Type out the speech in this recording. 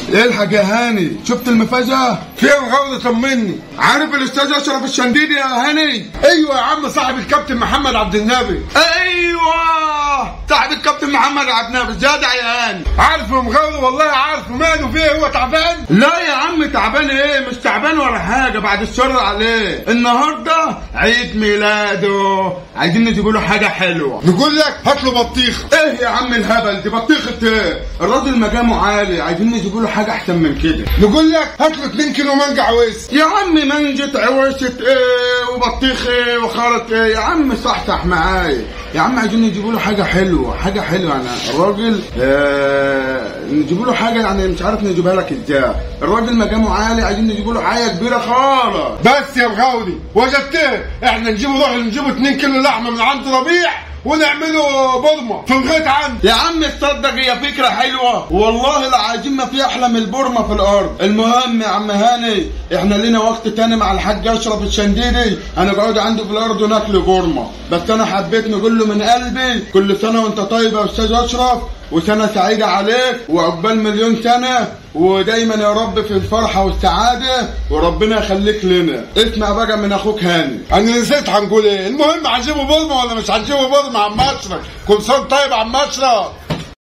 الحق يا هاني شفت المفاجأة؟ فين غوضة طمني عارف الاستاذ اشرف الشنديدي يا هاني؟ ايوه يا عم صاحب الكابتن محمد عبد النبي ايوه صاحب الكابتن محمد عبد النبي جدع يا هاني عارفه مغوضة والله عارفه ماله فيه هو تعبان لا يا عم تعبان ايه مش تعبان ولا حاجه بعد الشر عليه النهارده عيد ميلاده عايزين نجيب له حاجه حلوه نقول لك هات له بطيخ ايه يا عم الهبل دي بطيخه ايه الراجل مقامه عالي عايزين نجيب له حاجه احسن من كده نقول لك هات له 2 كيلو مانجا عويس يا عم منجة عويشة ايه وبطيخ ايه وخرط ايه يا عم صحصح معايا يا عم عايزين نجيب له حاجه حلوه حاجه حلوه يعني الراجل آه نجيب له حاجه يعني مش عارف نجيبها لك ازاي الراجل مقامه عالي عايزين نجيب له حاجه كبيره خالص بس يا مغاودي وجدته احنا نجيبه نروح نجيبه 2 كيلو لحمه من عند ربيع ونعمله برمه في الغيط عندي يا عم تصدق هي فكرة حلوة والله العظيم ما في أحلى من البرمة في الأرض المهم يا عم هاني إحنا لنا وقت تاني مع الحاج أشرف الشنديدي هنقعد عنده في الأرض وناكل برمة بس أنا حبيت نقول له من قلبي كل سنة وأنت طيب يا أستاذ أشرف وسنة سعيدة عليك وعقبال مليون سنة ودايما يا رب في الفرحة والسعادة وربنا يخليك لنا اسمع بقى من أخوك هاني انا نسيت هنقول ايه المهم هنجيبه برمه ولا مش هنجيبه برمه عم اشرف كل سنه طيب عم اشرف